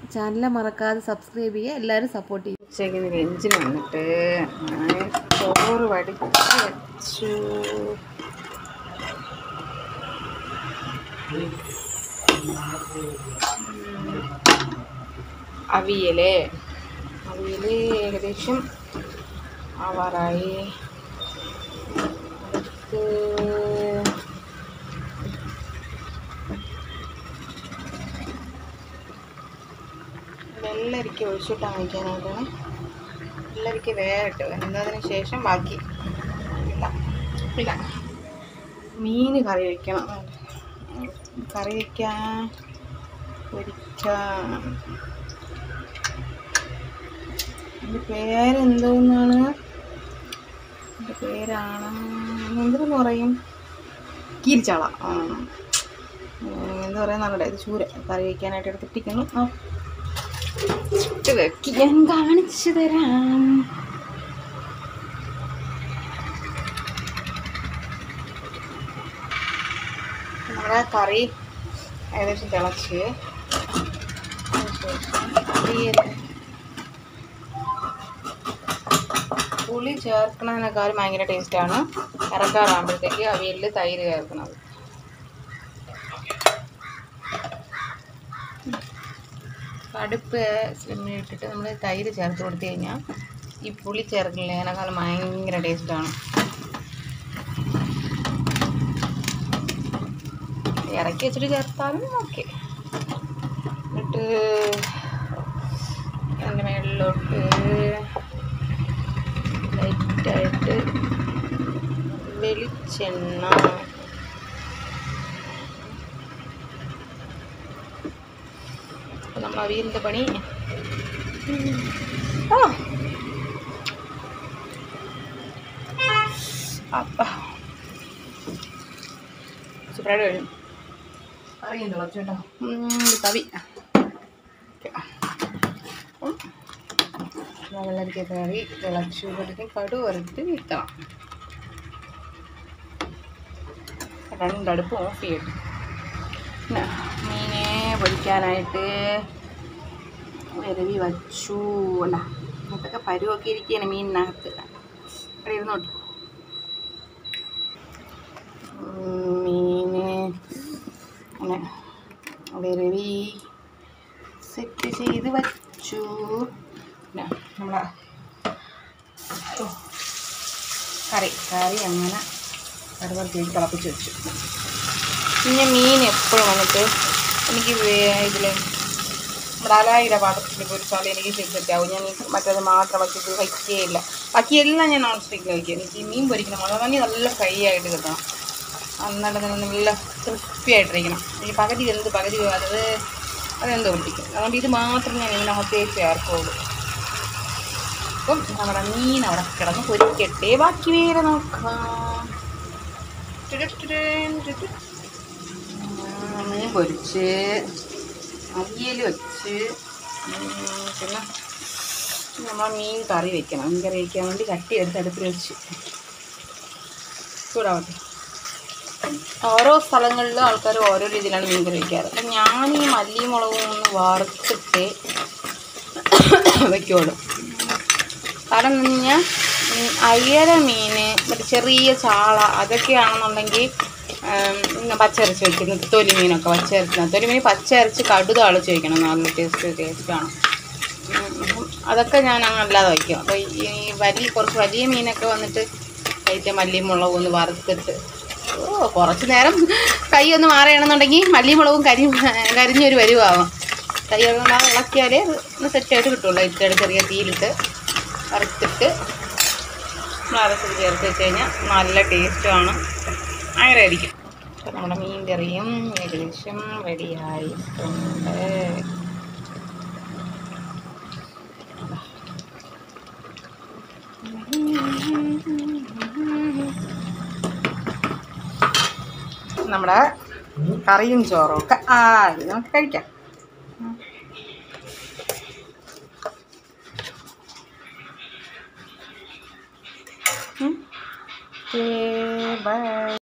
Channel മറക്കാതെ subscribe ചെയ്യുക എല്ലാവരും സപ്പോർട്ട് ചെയ്യും ഉച്ചയ്ക്ക് ലഞ്ചിന് വന്നിട്ട് ഞാൻ ചോറ് വടിച്ച് വെച്ചു അവിയല് അവിയല് ഏകദേശം ആവാറായി അടുത്ത് വെള്ളരിക്ക ഒഴിച്ചിട്ടാണ് വയ്ക്കാനായിട്ടാണ് വെള്ളരിക്ക വേറിട്ട് വെന്തതിന് ശേഷം ബാക്കി ഇല്ല ഇല്ല മീൻ കറി വയ്ക്കണം കറി വയ്ക്കാൻ പൊരിക്കാൻ എൻ്റെ പേരെന്തോന്നാണ് എൻ്റെ പേരാണ് എന്തെന്ന് പറയും കീരിച്ചാള ആ എന്താ പറയുക നല്ല ഇത് ചൂര കറി വയ്ക്കാനായിട്ട് എടുത്തിട്ടിരിക്കുന്നു ആ ഇട്ട് വെക്കി ഞാൻ കാണിച്ചു തരാം നമ്മുടെ കറി ഏകദേശം തിളച്ച് അതിനുശേഷം അവിയൽ. പുളി ചേർക്കണതിനേക്കാൾ ഭയങ്കര ടേസ്റ്റാണ് ഇറക്കാറാകുമ്പോഴത്തേക്ക് അവിയലിൽ തൈര് ചേർക്കുന്നത് കടുപ്പ് സ്ലിമ്മിൽ ഇട്ടിട്ട് നമ്മൾ തൈര് ചേർത്ത് കൊടുത്തു കഴിഞ്ഞാൽ ഈ പുളി ചേർക്കില്ല അതിനേക്കാളും ഭയങ്കര ടേസ്റ്റാണ് ഇറക്കി വെച്ചിട്ട് ചേർത്താലും ഓക്കെ എന്നിട്ട് അതിൻ്റെ മേളിലോട്ട് ലൈറ്റായിട്ട് വെളിച്ചെണ്ണ അപ്പോൾ നമ്മൾ അവിയലിൻ്റെ പണി ആ അപ്പ സൂപ്പറായിട്ട് കഴിഞ്ഞു അറിയുന്നു കുറച്ചുണ്ടോ തവി ഓക്കെ വെള്ളരിക്ക കറി തിളച്ചു കൊടുത്ത് കടു വറുത്ത് വീഴ്ത്തണം രണ്ടടുപ്പ് ഓഫ് ചെയ്യണം പിന്നെ മീനെ പൊരിക്കാനായിട്ട് വിരവി വച്ചു അല്ല അതൊക്കെ പരുവൊക്കെ ഇരിക്കുകയാണ് മീനിനകത്ത് അവിടെ ഇരുന്നോട്ട് ഉം, മീന് അങ്ങനെ വിരവി സെറ്റ് ചെയ്ത് വച്ചു പിന്നെ നമ്മളെ ഓ, കറി കറി അങ്ങനെ കടുവർത്തി തിളപ്പിച്ച് വെച്ചു പിന്നെ മീൻ എപ്പോഴും വന്നിട്ട് എനിക്ക് ഇതിൽ മൃഗാലായിയുടെ പാത്രത്തിൽ പൊരിച്ചാൽ എനിക്ക് ശരിയാവും ഞാൻ ഈ മറ്റേത് മാത്രം വച്ചിട്ട് വയ്ക്കുകയില്ല ബാക്കിയെല്ലാം ഞാൻ നോൺ സ്റ്റിക്കിൽ വയ്ക്കും എനിക്ക് ഈ മീൻ പൊരിക്കണം മുളക് നല്ല ഫ്രൈ ആയിട്ട് കിട്ടണം എന്നിട്ട് തന്നെ നല്ല ക്രിസ്പി ആയിട്ടിരിക്കണം ഈ പകുതി എന്ത് പകുതി അത് അതെന്തോ പിടിക്കും അതുകൊണ്ട് ഇത് മാത്രം ഞാൻ ഇതിനകത്തേക്ക് ചേർക്കുള്ളൂ അപ്പം നമ്മുടെ മീൻ അവിടെ കിടന്ന് പൊരിക്കട്ടെ ബാക്കി വേറെ നോക്കാം ടുടുടുടും ടുടു. ആ, മീൻ പൊരിച്ച് അവിയൽ വെച്ച് ഉം, പിന്നെ നമ്മൾ മീൻ കറി വെക്കണം മീൻ കറി വയ്ക്കാൻ വേണ്ടി കട്ടി എടുത്ത് അടുപ്പിൽ വെച്ച് ചൂടാവട്ടെ ഓരോ സ്ഥലങ്ങളിലും ആൾക്കാർ ഓരോ രീതിയിലാണ് മീൻ കറി വയ്ക്കാറ് അപ്പം ഞാൻ ഈ മല്ലിയും മുളകും ഒന്ന് വറുത്തിട്ട് വയ്ക്കുള്ളൂ കാരണം എന്ന് കഴിഞ്ഞാൽ അയ്യര മീൻ മറ്റേ ചെറിയ ചാള അതൊക്കെയാണെന്നുണ്ടെങ്കിൽ പച്ചരച്ച് വയ്ക്കുന്നത് തൊലി മീനൊക്കെ പച്ചരച്ച് തൊലി മീൻ പച്ചരച്ച് കടു തളിച്ച് വയ്ക്കണം നല്ല ടേസ്റ്റ് ടേസ്റ്റാണ് അതൊക്കെ ഞാൻ അങ്ങ് അല്ലാതെ വയ്ക്കും അപ്പോൾ ഈ വലിയ കുറച്ച് വലിയ മീനൊക്കെ വന്നിട്ട് കഴിച്ച മല്ലിയും മുളകും ഒന്ന് വറുത്തിട്ട് ഓ കുറച്ച് നേരം കൈ ഒന്ന് മാറുകയാണെന്നുണ്ടെങ്കിൽ മല്ലിയും മുളകും കരി കരിഞ്ഞൊരു വരുവാകും കൈ കൊണ്ട് ഇളക്കിയാലേ അത് ഒന്ന് സെറ്റായിട്ട് കിട്ടുള്ളൂ ഇത്തിരി ചെറിയ തീയിലിട്ട് വറുത്തിട്ട് അരച്ചത് ചേർത്ത് വെച്ച് കഴിഞ്ഞാൽ നല്ല ടേസ്റ്റുമാണ് അങ്ങനെ ആയിരിക്കും അപ്പോൾ നമ്മുടെ മീൻ കറിയും ഏകദേശം റെഡിയായിട്ടുണ്ട് നമ്മുടെ കറിയും ചോറും ഒക്കെ ആ ഇത് നമുക്ക് കഴിക്കാം ബൈ